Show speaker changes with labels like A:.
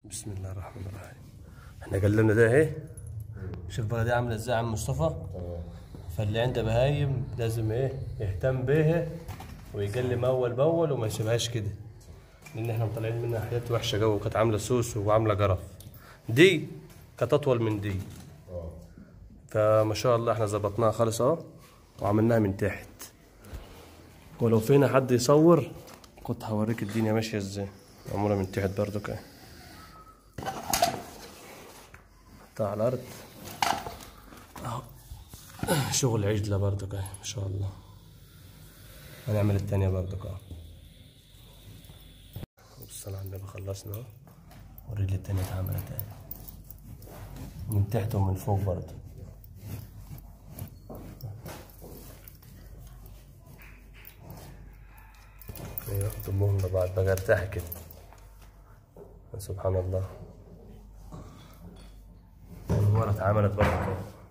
A: بسم الله الرحمن الرحيم احنا قلنا ده اهي شوف بقى دي عامله ازاي يا عم مصطفى فاللي عنده بهايم لازم ايه يهتم بيها ويقلم اول باول وما يسيبهاش كده لان احنا مطلعين منها حاجات وحشه جو كانت عامله سوس وعامله جرف دي كانت اطول من دي فما شاء الله احنا ظبطناها خالص اهو وعملناها من تحت ولو فينا حد يصور كنت هوريك الدنيا ماشيه ازاي معموله من تحت برضو كده حطها على الارض اهو شغل عجله برضو كده ما شاء الله هنعمل التانية برضو كده بالصلاة على النبي خلصنا اهو والرجل التانية اتعملت اهي من تحت ومن فوق برضو ايوه ضمهم لبعض بقى ارتاح كده سبحان الله من ورا اتعملت برضه كده